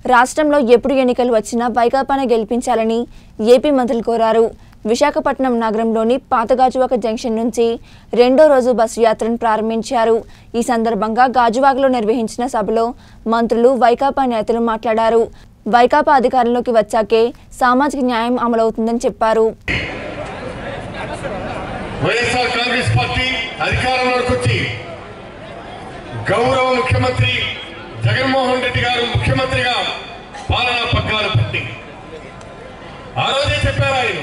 రాష్ట్రంలో ఎప్పుడు ఎన్నికలు వచ్చినా వైకాపానే గెలిపించాలని ఏపీ మంత్రులు కోరారు విశాఖపట్నం నగరంలోని పాతగాజువాక జంక్షన్ నుంచి రెండో రోజు బస్సు యాత్రను ప్రారంభించారు ఈ సందర్భంగా గాజువాకలో నిర్వహించిన సభలో మంత్రులు వైకాపా నేతలు మాట్లాడారు వైకాపా అధికారంలోకి వచ్చాకే సామాజిక న్యాయం అమలవుతుందని చెప్పారు వైఎస్ఆర్ కాంగ్రెస్ పార్టీ అధికారంలోకి వచ్చి గౌరవ ముఖ్యమంత్రి జగన్మోహన్ రెడ్డి గారు ముఖ్యమంత్రిగా పాలనా పగ్గాలు పట్టి ఆ రోజే చెప్పారు ఆయన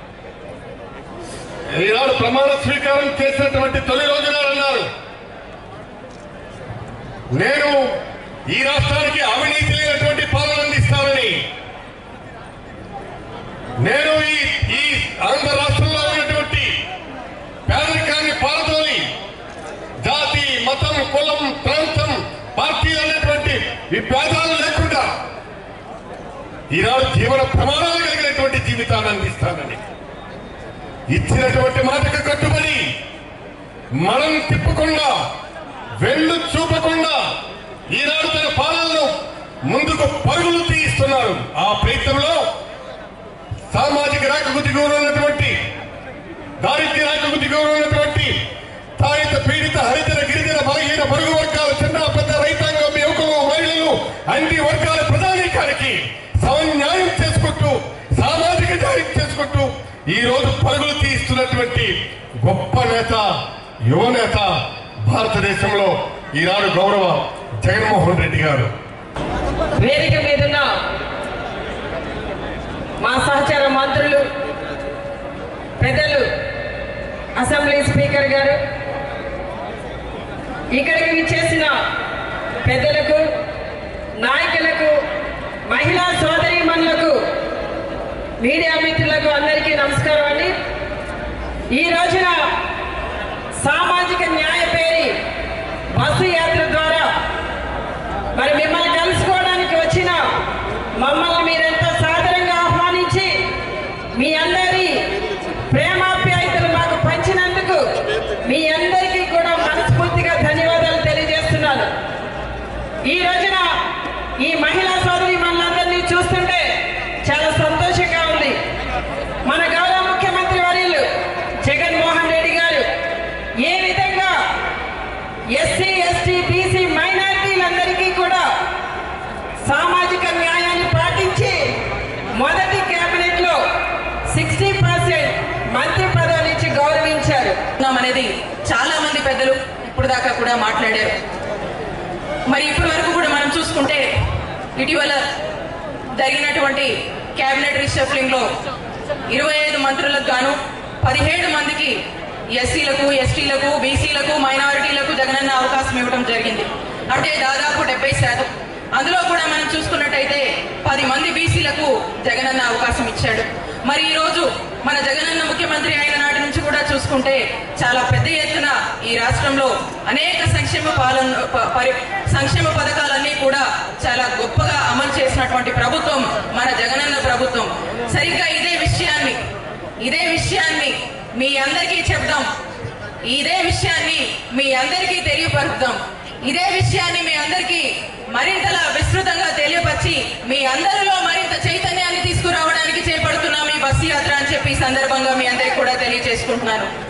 ఈనాడు ప్రమాణ స్వీకారం చేసినటువంటి తొలి రోజున అన్నారు నేను ఈ రాష్ట్రానికి అవినీతి లేనటువంటి పాలన అందిస్తానని నేను ఈ ఈ ఆంధ్ర రాష్ట్రంలో ఉన్నటువంటి పేదరికాన్ని పారదోలి జాతి మతం కులం ప్రాంతం పార్టీ అనేటువంటి ఈ భేదాలు లేకుండా ఈనాడు జీవన ప్రమాణాలు కలిగినటువంటి జీవితాన్ని అందిస్తానని ఇచ్చినటువంటి మాటకు కట్టుబడి మనం తిప్పకుండా వెళ్ళు చూపకుండా ఈనాడు తన పాలనను ముందుకు పరుగులు తీయిస్తున్నారు ఆ ప్రయత్నంలో సామాజిక రేఖకు దిగువన ఉన్నటువంటి దారిద్ర్య రేఖకు దిగువన ఉన్నటువంటి తాయిత పీడిత హరిజన గిరిజన బలహీన పొరుగు వర్గాల చిన్న పెద్ద రైతాంగం యువకులు మహిళలు అన్ని వర్గాల ప్రధానికానికి సమన్యాయం చేసుకుంటూ సామాజిక న్యాయం చేసుకుంటూ ఈ రోజు పరుగులు తీస్తున్నటువంటి గొప్ప నేత యువ నేత భారతదేశంలో ఈనాడు గౌరవ జగన్మోహన్ రెడ్డి గారు వేదిక మీదున్న మా సహచర మంత్రులు పెద్దలు అసెంబ్లీ స్పీకర్ గారు ఇక్కడికి విచ్చేసిన పెద్దలకు నాయకులకు మహిళా సోదరీమణులకు మీడియా మిత్రులకు అందరికీ నమస్కారం అండి ఈ రోజున సామాజిక న్యాయ పేరి బస్సు యాత్ర ద్వారా మరి మిమ్మల్ని కలుసుకోవడానికి వచ్చిన మమ్మల్ని మీరెంతో సాదరంగా ఆహ్వానించి మీ అందరి ప్రేమాప్యాయతలు మాకు పంచినందుకు మీ అందరికీ కూడా మనస్ఫూర్తిగా ధన్యవాదాలు తెలియజేస్తున్నాను ఈ రోజున ఈ మహిళా సోదరి మనందరినీ చూస్తుంటే చాలా సంతోషంగా ఉంది మన గౌరవ ముఖ్యమంత్రి వర్యులు జగన్మోహన్ రెడ్డి గారు ఏ విధంగా ఎస్సీ ఎస్టీ బీసీ మైనారిటీలందరికీ కూడా సామాజిక న్యాయాన్ని పాటించి మొదటి కేబినెట్ లో సిక్స్టీ పర్సెంట్ మంత్రి పదవులు ఇచ్చి గౌరవించారు ఉన్నాం అనేది చాలా మంది పెద్దలు ఇప్పుడు దాకా కూడా మాట్లాడారు మరి ఇప్పటి వరకు కూడా మనం చూసుకుంటే ఇటీవల జరిగినటువంటి కేబినెట్ రీషఫ్లింగ్ లో ఇరవై ఐదు మంత్రులకు గాను పదిహేడు మందికి ఎస్సీలకు ఎస్టీలకు బీసీలకు మైనారిటీలకు జగనన్న అవకాశం ఇవ్వడం జరిగింది అంటే దాదాపు డెబ్బై శాతం అందులో కూడా మనం చూసుకున్నట్టయితే పది మంది బీసీలకు జగనన్న అవకాశం ఇచ్చాడు మరి ఈ రోజు మన జగనన్న ముఖ్యమంత్రి అయిన నాటి నుంచి కూడా చూసుకుంటే చాలా పెద్ద ఎత్తున ఈ రాష్ట్రంలో అనేక సంక్షేమ పాలన ప- పరి సంక్షేమ పథకాలన్నీ కూడా చాలా గొప్పగా అమలు చేసినటువంటి ప్రభుత్వం మన జగనన్న ప్రభుత్వం సరిగ్గా ఇదే విషయాన్ని ఇదే విషయాన్ని మీ అందరికీ చెప్దాం ఇదే విషయాన్ని మీ అందరికీ తెలియపరుద్దాం ఇదే విషయాన్ని మీ అందరికీ మరింతలా విస్తృతంగా తెలియపరిచి మీ అందరిలో మరింత చైతన్యాన్ని తీసుకురావడానికి చేపడుతున్నాం ఈ బస్సు యాత్ర అని చెప్పి ఈ సందర్భంగా మీ అందరికీ కూడా తెలియజేసుకుంటున్నాను